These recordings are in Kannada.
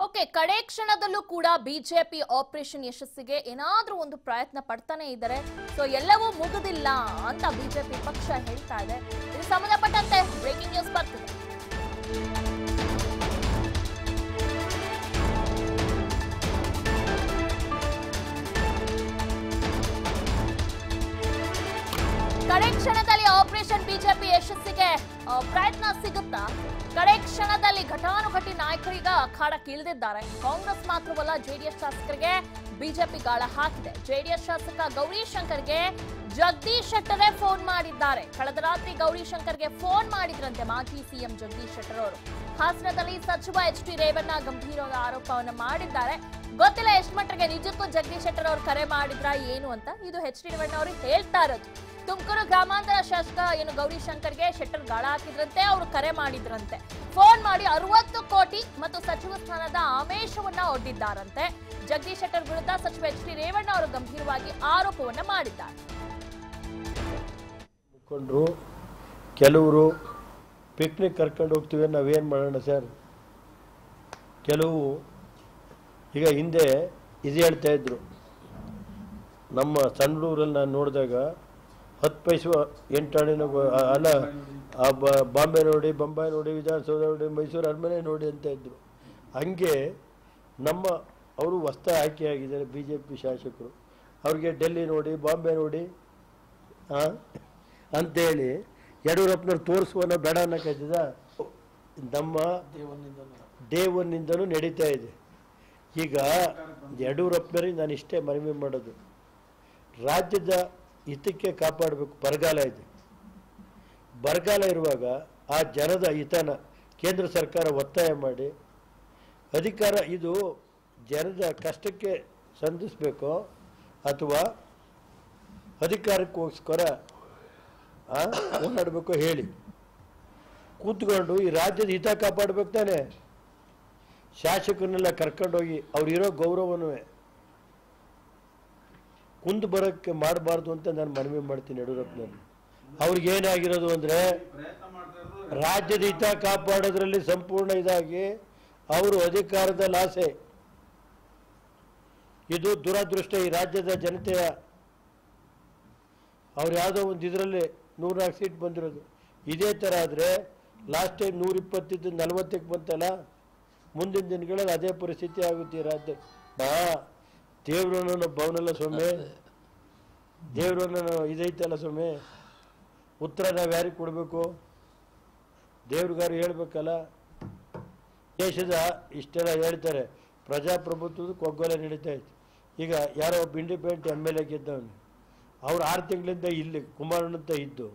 ಓಕೆ ಕಡೆ ಕ್ಷಣದಲ್ಲೂ ಕೂಡ ಬಿಜೆಪಿ ಆಪರೇಷನ್ ಯಶಸ್ಸಿಗೆ ಏನಾದ್ರೂ ಒಂದು ಪ್ರಯತ್ನ ಪಡ್ತಾನೆ ಇದ್ದಾರೆ ಸೊ ಎಲ್ಲವೂ ಮುಗುದಿಲ್ಲ ಅಂತ ಬಿಜೆಪಿ ಪಕ್ಷ ಹೇಳ್ತಾ ಇದೆ ಇದು ಸಂಬಂಧಪಟ್ಟಂತೆ ಬ್ರೇಕಿಂಗ್ ನ್ಯೂಸ್ ಬರ್ತಿದೆ ಕಡೆ ಕ್ಷಣದಲ್ಲಿ ಆಪರೇಷನ್ ಬಿಜೆಪಿ ಯಶಸ್ಸಿಗೆ ಆ, ಪ್ರಯತ್ನ ಸಿಗುತ್ತಾ ಕಡೆ ಕ್ಷಣದಲ್ಲಿ ಘಟಾನುಘಟಿ ನಾಯಕರೀಗ ಅಖಾಡಕ್ಕೆ ಇಳಿದಿದ್ದಾರೆ ಕಾಂಗ್ರೆಸ್ ಮಾತ್ರವಲ್ಲ ಜೆಡಿಎಸ್ ಶಾಸಕರಿಗೆ ಬಿಜೆಪಿ ಗಾಳ ಹಾಕಿದೆ ಜೆಡಿಎಸ್ ಶಾಸಕ ಗೌರಿ ಶಂಕರ್ಗೆ ಜಗದೀಶ್ ಶೆಟ್ಟರೇ ಫೋನ್ ಮಾಡಿದ್ದಾರೆ ಕಳೆದ ರಾತ್ರಿ ಗೌರಿ ಶಂಕರ್ಗೆ ಫೋನ್ ಮಾಡಿದ್ರಂತೆ ಮಾಜಿ ಸಿಎಂ ಜಗದೀಶ್ ಶೆಟ್ಟರ್ ಅವರು ಹಾಸನದಲ್ಲಿ ಸಚಿವ ಎಚ್ ಡಿ ರೇವಣ್ಣ ಗಂಭೀರವಾದ ಆರೋಪವನ್ನು ಮಾಡಿದ್ದಾರೆ ಗೊತ್ತಿಲ್ಲ ಎಷ್ಟು ಮಟ್ಟಿಗೆ ನಿಜಕ್ಕೂ ಜಗದೀಶ್ ಶೆಟ್ಟರ್ ಅವರು ಕರೆ ಮಾಡಿದ್ರಾ ಏನು ಅಂತ ಇದು ಎಚ್ ಡಿ ರೇವಣ್ಣ ಅವರು ಹೇಳ್ತಾ ಇರೋದು ತುಮಕೂರು ಗ್ರಾಮಾಂತರ ಶಾಸಕ ಏನು ಗೌರಿ ಶಂಕರ್ಗೆ ಶೆಟ್ಟರ್ ಗಾಳ ಹಾಕಿದ್ರಂತೆ ಅವರು ಕರೆ ಮಾಡಿದ್ರಂತೆ ಫೋನ್ ಮಾಡಿ ಅರವತ್ತು ಕೋಟಿ ಮತ್ತು ಸಚಿವ ಸ್ಥಾನದ ಆವೇಶವನ್ನ ಒಡ್ಡಿದ್ದಾರಂತೆ ಜಗದೀಶ್ ಶೆಟ್ಟರ್ ವಿರುದ್ಧ ಸಚಿವ ಎಚ್ ಡಿ ರೇವಣ್ಣ ಅವರು ಗಂಭೀರವಾಗಿ ಆರೋಪವನ್ನ ಮಾಡಿದ್ದಾರೆ ಮುಖಂಡರು ಕೆಲವರು ಪಿಕ್ನಿಕ್ ಕರ್ಕೊಂಡು ಹೋಗ್ತೀವಿ ನಾವೇನು ಮಾಡೋಣ ಸರ್ ಕೆಲವು ಈಗ ಹಿಂದೆ ಇದು ಹೇಳ್ತಾ ಇದ್ರು ನಮ್ಮ ಸಣ್ಣೂರಲ್ಲಿ ನಾನು ನೋಡಿದಾಗ ಹತ್ತು ಪೈಸು ಎಂಟಾಣಿನ ಅಲ್ಲ ಆ ಬ- ಬಾಂಬೆ ನೋಡಿ ಬೊಂಬಾಯಿ ನೋಡಿ ವಿಧಾನಸೌಧ ನೋಡಿ ಮೈಸೂರು ಅರಮನೆ ನೋಡಿ ಅಂತ ಇದ್ರು ಹಂಗೆ ನಮ್ಮ ಅವರು ಹೊಸ್ತ ಆಯ್ಕೆ ಆಗಿದ್ದಾರೆ ಬಿ ಜೆ ಪಿ ಶಾಸಕರು ಅವ್ರಿಗೆ ಡೆಲ್ಲಿ ನೋಡಿ ಬಾಂಬೆ ನೋಡಿ ಆ? ಅಂತೇಳಿ ಯಡಿಯೂರಪ್ಪನವ್ರು ತೋರಿಸುವನ್ನ ಬೇಡ ಅನ್ನಕ್ಕಾಯ್ತದ ನಮ್ಮ ಡೇ ಒನ್ನಿಂದನೂ ನಡೀತಾ ಇದೆ ಈಗ ಯಡಿಯೂರಪ್ಪನವ್ರಿಗೆ ನಾನು ಇಷ್ಟೇ ಮನವಿ ಮಾಡೋದು ರಾಜ್ಯದ ಹಿತಕ್ಕೆ ಕಾಪಾಡಬೇಕು ಬರಗಾಲ ಇದೆ ಬರಗಾಲ ಇರುವಾಗ ಆ ಜನದ ಹಿತನ ಕೇಂದ್ರ ಸರ್ಕಾರ ಒತ್ತಾಯ ಮಾಡಿ ಅಧಿಕಾರ ಇದು ಜನದ ಕಷ್ಟಕ್ಕೆ ಸಂಧಿಸ್ಬೇಕೋ ಅಥವಾ ಅಧಿಕಾರಕ್ಕೋಸ್ಕರ ಆ, ಓಡಾಡಬೇಕು ಹೇಳಿ ಕೂತ್ಕೊಂಡು ಈ ರಾಜ್ಯದ ಹಿತ ಕಾಪಾಡ್ಬೇಕು ತಾನೆ ಶಾಸಕರನ್ನೆಲ್ಲ ಕರ್ಕೊಂಡೋಗಿ ಅವ್ರಿರೋ ಗೌರವನೂ ಕುಂದು ಬರೋಕ್ಕೆ ಮಾಡಬಾರ್ದು ಅಂತ ನಾನು ಮನವಿ ಮಾಡ್ತೀನಿ ಯಡಿಯೂರಪ್ಪನಲ್ಲಿ ಅವ್ರಿಗೆ ಏನಾಗಿರೋದು ಅಂದರೆ ರಾಜ್ಯದ ಹಿತ ಕಾಪಾಡೋದ್ರಲ್ಲಿ ಸಂಪೂರ್ಣ ಇದಾಗಿ ಅವರು ಅಧಿಕಾರದಲ್ಲಿ ಆಸೆ ಇದು ದುರದೃಷ್ಟ ಈ ರಾಜ್ಯದ ಜನತೆಯ ಅವ್ರು ಯಾವುದೋ ಒಂದು ಇದರಲ್ಲಿ ನೂರ್ನಾಲ್ಕು ಸೀಟ್ ಬಂದಿರೋದು ಇದೇ ಥರ ಆದರೆ ಲಾಸ್ಟ್ ಟೈಮ್ ನೂರ ಇಪ್ಪತ್ತಿದ್ದು ನಲ್ವತ್ತಕ್ಕೆ ಬಂತಲ್ಲ ಮುಂದಿನ ದಿನಗಳಲ್ಲಿ ಅದೇ ಪರಿಸ್ಥಿತಿ ಆಗುತ್ತೆ ಈ ರಾಜ್ಯ ಬಾ ದೇವ್ರನ್ನ ಭವನಲ್ಲ ಸ್ವಾಮಿ ದೇವ್ರನ್ನ ಇದೈತಲ್ಲ ಸ್ವಾಮಿ ಉತ್ತರ ನಾವು ಯಾರಿಗೆ ಕೊಡಬೇಕು ದೇವ್ರಿಗಾರು ಹೇಳ್ಬೇಕಲ್ಲ ದೇಶದ ಇಷ್ಟೆಲ್ಲ ಹೇಳ್ತಾರೆ ಪ್ರಜಾಪ್ರಭುತ್ವದ ಕೊಗ್ಗೊಲೆ ನಡೀತಾ ಇತ್ತು ಈಗ ಯಾರೋ ಒಬ್ಬ ಇಂಡಿಪೆಂಡೆಂಟ್ ಎಮ್ ಎಲ್ ಎ ಗೆದ್ದವನು ಅವ್ರು ಆರು ತಿಂಗಳಿಂದ ಇಲ್ಲಿ ಕುಮಾರನಂತ ಇದ್ದು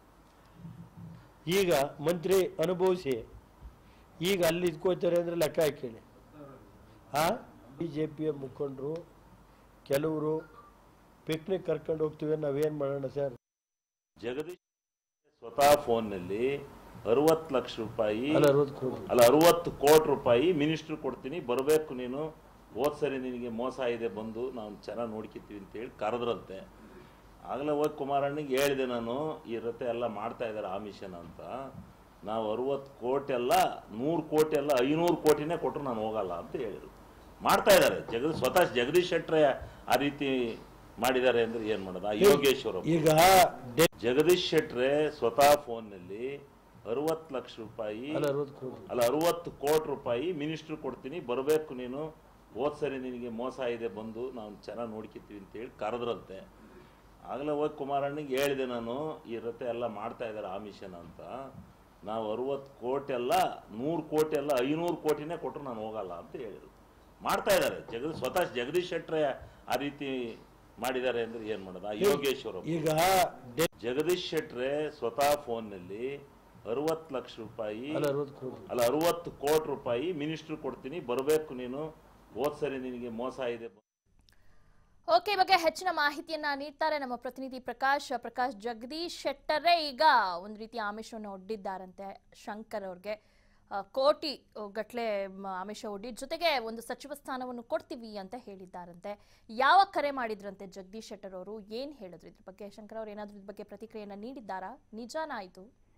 ಈಗ ಮಂತ್ರಿ ಅನುಭವಿಸಿ ಈಗ ಅಲ್ಲಿ ಇದ್ಕೋತಾರೆ ಅಂದರೆ ಲೆಕ್ಕ ಹಾಕೇಳಿ ಆ ಬಿ ಜೆ ಪಿಯ ಮುಖಂಡರು ಕೆಲವರು ಪಿಕ್ನಿಕ್ ಕರ್ಕೊಂಡು ಹೋಗ್ತೀವಿ ನಾವೇನು ಮಾಡೋಣ ಸರ್ ಜಗದೀಶ್ ಸ್ವತಃ ಫೋನ್ನಲ್ಲಿ ಅರವತ್ತು ಲಕ್ಷ ರೂಪಾಯಿ ಅಲ್ಲ ಅರವತ್ತು ಕೋಟಿ ಅಲ್ಲ ಅರವತ್ತು ಕೋಟಿ ರೂಪಾಯಿ ಮಿನಿಸ್ಟ್ರು ಕೊಡ್ತೀನಿ ಬರಬೇಕು ನೀನು ಹೋದ್ ಸರಿ ನಿನಗೆ ಮೋಸ ಇದೆ ಬಂದು ನಾವು ಚೆನ್ನಾಗಿ ನೋಡ್ಕೊತೀವಿ ಅಂತ ಹೇಳಿ ಕರೆದ್ರಂತೆ ಆಗಲೇ ಹೋಗಿ ಕುಮಾರಣ್ಣಗೆ ಹೇಳಿದೆ ನಾನು ಈ ರತೆ ಎಲ್ಲ ಮಾಡ್ತಾ ಇದ್ದಾರೆ ಆಮಿಷನ್ ಅಂತ ನಾವು ಅರವತ್ತು ಕೋಟಿ ಅಲ್ಲ ನೂರು ಕೋಟಿ ಅಲ್ಲ ಐನೂರು ಕೋಟಿನೇ ಕೊಟ್ಟರು ನಾನು ಹೋಗಲ್ಲ ಅಂತ ಹೇಳಿದರು ಮಾಡ್ತಾ ಇದ್ದಾರೆ ಜಗದೀಶ್ ಸ್ವತಃ ಜಗದೀಶ್ ಶೆಟ್ಟರೆ ಆ ರೀತಿ ಮಾಡಿದ್ದಾರೆ ಅಂದ್ರೆ ಏನು ಮಾಡೋದು ಆ ಯೋಗೇಶ್ವರ ಈಗ ಡೆ- ಜಗದೀಶ್ ಶೆಟ್ರೆ ಸ್ವತಃ ಫೋನ್ನಲ್ಲಿ ಅರವತ್ತು ಲಕ್ಷ ರೂಪಾಯಿ ಅಲ್ಲ ಅರವತ್ತು ಕೋಟಿ ಅಲ್ಲ ಅರವತ್ತು ಕೋಟಿ ರೂಪಾಯಿ ಮಿನಿಸ್ಟ್ರು ಕೊಡ್ತೀನಿ ಬರಬೇಕು ನೀನು ಹೋದ್ ಸರಿ ನಿನಗೆ ಮೋಸ ಇದೆ ಬಂದು ನಾವು ಚೆನ್ನಾಗಿ ನೋಡ್ಕೊತೀವಿ ಅಂತ ಹೇಳಿ ಕರೆದ್ರಂತೆ ಆಗಲೇ ಹೋಗಿ ಕುಮಾರಣ್ಣಗೆ ಹೇಳಿದೆ ನಾನು ಈ ರತೆ ಎಲ್ಲ ಮಾಡ್ತಾ ಇದ್ದಾರೆ ಆಮಿಷನ್ ಅಂತ ನಾವು ಅರವತ್ತು ಕೋಟಿ ಅಲ್ಲ ನೂರು ಕೋಟಿ ಅಲ್ಲ ಐನೂರು ಕೋಟಿನೇ ಕೊಟ್ಟರು ನಾನು ಹೋಗಲ್ಲ ಅಂತ ಹೇಳಿದರು ಮಾಡ್ತಾ ಇದ್ದಾರೆ ಜಗದೀಶ್ ಸ್ವತಃ ಜಗದೀಶ್ ಶೆಟ್ರೆ ಆ ರೀತಿ ಮಾಡಿದ್ದಾರೆ ಅಂದ್ರೆ ಏನು ಮಾಡೋದು ಆ ಯೋಗೇಶ್ವರ ಈಗ ಡೆ- ಜಗದೀಶ್ ಶೆಟ್ರೆ ಸ್ವತಃ ಫೋನ್ನಲ್ಲಿ ಅರವತ್ತು ಲಕ್ಷ ರೂಪಾಯಿ ಅಲ್ಲ ಅರವತ್ತು ಕೋಟಿ ಅಲ್ಲ ಅರವತ್ತು ಕೋಟಿ ರೂಪಾಯಿ ಮಿನಿಸ್ಟ್ರು ಕೊಡ್ತೀನಿ ಬರಬೇಕು ನೀನು ಹೋದ್ ಸರಿ ನಿನಗೆ ಮೋಸ ಇದೆ ಓಕೆ ಈ ಬಗ್ಗೆ ಹೆಚ್ಚಿನ ಮಾಹಿತಿಯನ್ನ ನೀಡ್ತಾರೆ ನಮ್ಮ ಪ್ರತಿನಿಧಿ ಪ್ರಕಾಶ್ ಪ್ರಕಾಶ್ ಜಗದೀಶ್ ಶೆಟ್ಟರೇ ಈಗ ಒಂದು ರೀತಿ ಆಮಿಷವನ್ನು ಒಡ್ಡಿದ್ದಾರಂತೆ ಶಂಕರ್ ಅವ್ರಿಗೆ ಆ, ಕೋಟಿ ಗಟ್ಲೆ ಆಮಿಷ ಒಡ್ಡಿ ಜೊತೆಗೆ ಒಂದು ಸಚಿವ ಸ್ಥಾನವನ್ನು ಕೊಡ್ತೀವಿ ಅಂತ ಹೇಳಿದ್ದಾರಂತೆ ಯಾವ ಕರೆ ಮಾಡಿದ್ರಂತೆ ಜಗದೀಶ್ ಶೆಟ್ಟರ್ ಅವರು ಏನ್ ಹೇಳಿದ್ರು ಇದ್ರ ಬಗ್ಗೆ ಶಂಕರ್ ಅವರು ಏನಾದ್ರು ಇದ್ರ ಬಗ್ಗೆ ಪ್ರತಿಕ್ರಿಯೆಯನ್ನ ನೀಡಿದ್ದಾರಾ ನಿಜಾನಾ ಇದು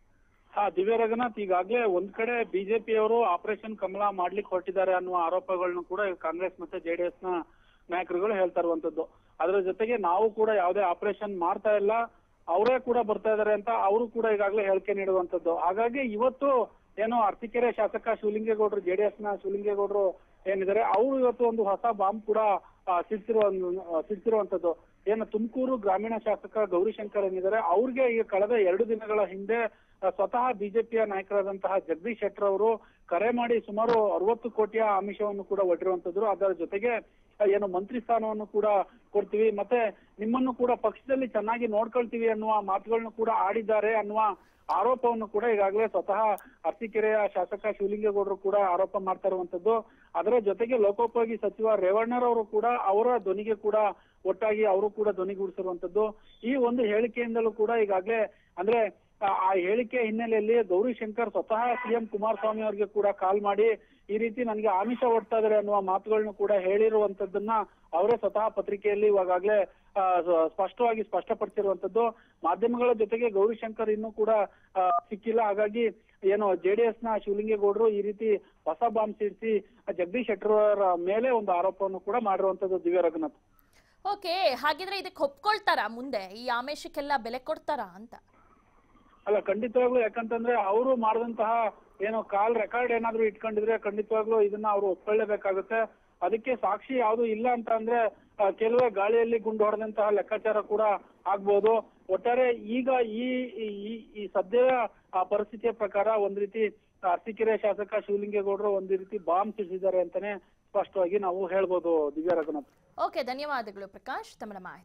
ಹಾ ದಿವ್ಯ ರಘುನಾಥ್ ಈಗಾಗ್ಲೇ ಒಂದ್ ಕಡೆ ಬಿಜೆಪಿಯವರು ಆಪರೇಷನ್ ಕಮಲ ಮಾಡ್ಲಿಕ್ಕೆ ಹೊರಟಿದ್ದಾರೆ ಅನ್ನುವ ಆರೋಪಗಳನ್ನು ಕೂಡ ಕಾಂಗ್ರೆಸ್ ಮತ್ತೆ ಜೆಡಿಎಸ್ ನ ನಾಯಕರುಗಳು ಹೇಳ್ತಾ ಇರುವಂತದ್ದು ಅದರ ಜೊತೆಗೆ ನಾವು ಕೂಡ ಯಾವುದೇ ಆಪರೇಷನ್ ಮಾಡ್ತಾ ಇಲ್ಲ ಅವರೇ ಕೂಡ ಬರ್ತಾ ಇದಾರೆ ಅಂತ ಅವರು ಕೂಡ ಈಗಾಗಲೇ ಹೇಳಿಕೆ ನೀಡುವಂತದ್ದು ಹಾಗಾಗಿ ಇವತ್ತು ಏನು ಅರಸೀಕೆರೆ ಶಾಸಕ ಶಿವಲಿಂಗೇಗೌಡರು ಜೆಡಿಎಸ್ ನ ಶಿವಲಿಂಗೇಗೌಡರು ಏನಿದ್ದಾರೆ ಅವರು ಇವತ್ತು ಒಂದು ಹೊಸ ಬಾಂಬ್ ಕೂಡ ಆ, ಸಿಡ್ಸಿರುವ ಆ, ಸಿಡ್ಸಿರುವಂತದ್ದು ಏನು ತುಮಕೂರು ಗ್ರಾಮೀಣ ಶಾಸಕ ಗೌರಿಶಂಕರ್ ಏನಿದ್ದಾರೆ ಅವ್ರಿಗೆ ಈಗ ಕಳೆದ ಎರಡು ದಿನಗಳ ಹಿಂದೆ ಆ, ಸ್ವತಃ ಬಿಜೆಪಿಯ ನಾಯಕರಾದಂತಹ ಜಗದೀಶ್ ಶೆಟ್ಟರ್ ಅವರು ಕರೆ ಮಾಡಿ ಸುಮಾರು ಅರವತ್ತು ಕೋಟಿಯ ಆಮಿಷವನ್ನು ಕೂಡ ಒಡ್ಡಿರುವಂತದ್ರು ಅದರ ಜೊತೆಗೆ ಆ, ಏನು ಮಂತ್ರಿ ಸ್ಥಾನವನ್ನು ಕೂಡ ಕೊಡ್ತೀವಿ ಮತ್ತೆ ನಿಮ್ಮನ್ನು ಕೂಡ ಪಕ್ಷದಲ್ಲಿ ಚೆನ್ನಾಗಿ ನೋಡ್ಕೊಳ್ತೀವಿ ಅನ್ನುವ ಮಾತುಗಳನ್ನು ಕೂಡ ಆಡಿದ್ದಾರೆ ಅನ್ನುವ ಆರೋಪವನ್ನು ಕೂಡ ಈಗಾಗಲೇ ಸ್ವತಃ ಅರಸೀಕೆರೆಯ ಶಾಸಕ ಶಿವಲಿಂಗೇಗೌಡರು ಕೂಡ ಆರೋಪ ಮಾಡ್ತಾ ಇರುವಂತದ್ದು ಅದರ ಜೊತೆಗೆ ಲೋಕೋಪಯೋಗಿ ಸಚಿವ ರೇವಣ್ಣರವರು ಕೂಡ ಅವರ ಧ್ವನಿಗೆ ಕೂಡ ಒಟ್ಟಾಗಿ ಅವರು ಕೂಡ ಧ್ವನಿಗೂಡಿಸಿರುವಂತದ್ದು ಈ ಒಂದು ಹೇಳಿಕೆಯಿಂದಲೂ ಕೂಡ ಈಗಾಗಲೇ ಅಂದ್ರೆ ಆ ಆ ಹೇಳಿಕೆ ಹಿನ್ನೆಲೆಯಲ್ಲಿ ಗೌರಿಶಂಕರ್ ಸ್ವತಃ ಸಿಎಂ ಕುಮಾರಸ್ವಾಮಿ ಅವರಿಗೆ ಕೂಡ ಕಾಲ್ ಮಾಡಿ ಈ ರೀತಿ ನನಗೆ ಆಮಿಷ ಒಡ್ತಾ ಇದಾರೆ ಅನ್ನುವ ಮಾತುಗಳನ್ನು ಕೂಡ ಹೇಳಿರುವಂತದ್ದನ್ನ ಅವರೇ ಸ್ವತಃ ಪತ್ರಿಕೆಯಲ್ಲಿ ಇವಾಗಲೇ ಆ, ಸ- ಸ್ಪಷ್ಟವಾಗಿ ಸ್ಪಷ್ಟಪಡಿಸಿರುವಂತದ್ದು ಮಾಧ್ಯಮಗಳ ಜೊತೆಗೆ ಗೌರಿಶಂಕರ್ ಇನ್ನೂ ಕೂಡ ಆ, ಸಿಕ್ಕಿಲ್ಲ ಹಾಗಾಗಿ ಏನು ಜೆಡಿಎಸ್ ನ ಶಿವಲಿಂಗೇಗೌಡರು ಈ ರೀತಿ ಹೊಸ ಬಾಂಬ್ ಸಿಡಿಸಿ ಜಗದೀಶ್ ಶೆಟ್ಟರ್ ಅವರ ಮೇಲೆ ಒಂದು ಆರೋಪವನ್ನು ಕೂಡ ಮಾಡಿರುವಂತದ್ದು ದಿವ್ಯ ರಘುನಾಥ್ ಓಕೆ ಹಾಗಿದ್ರೆ ಇದಕ್ಕೆ ಒಪ್ಕೊಳ್ತಾರಾ ಮುಂದೆ ಈ ಆಮಿಷಕ್ಕೆಲ್ಲ ಬೆಲೆ ಕೊಡ್ತಾರಾ ಅಂತ ಅಲ್ಲ ಖಂಡಿತವಾಗ್ಲೂ ಯಾಕಂತಂದ್ರೆ ಅವರು ಮಾಡಿದಂತಹ ಏನು ಕಾಲ್ ರೆಕಾರ್ಡ್ ಏನಾದ್ರು ಇಟ್ಕೊಂಡಿದ್ರೆ ಖಂಡಿತವಾಗ್ಲೂ ಇದನ್ನ ಅವರು ಒಪ್ಕೊಳ್ಳೇಬೇಕಾಗುತ್ತೆ ಅದಕ್ಕೆ ಸಾಕ್ಷಿ ಯಾವುದು ಇಲ್ಲ ಅಂತ ಅಂದ್ರೆ ಆ, ಕೆಲವೇ ಗಾಳಿಯಲ್ಲಿ ಗುಂಡು ಹೊಡೆದಂತಹ ಲೆಕ್ಕಾಚಾರ ಕೂಡ ಆಗ್ಬೋದು ಒಟ್ಟಾರೆ ಈಗ ಈ ಈ- ಈ- ಈ ಸದ್ಯದ ಆ ಪರಿಸ್ಥಿತಿಯ ಪ್ರಕಾರ ಒಂದ್ ರೀತಿ ಅರಸೀಕೆರೆ ಶಾಸಕ ಶಿವಲಿಂಗೇಗೌಡರು ಒಂದ್ ರೀತಿ ಬಾಂಬ್ ಸಿಡಿಸಿದ್ದಾರೆ ಅಂತಾನೆ ಸ್ಪಷ್ಟವಾಗಿ ನಾವು ಹೇಳ್ಬೋದು ದಿವ್ಯ ರಘುನಾಥ್ ಓಕೆ ಧನ್ಯವಾದಗಳು ಪ್ರಕಾಶ್ ತಮ್ಮ ಮಾಹಿತಿ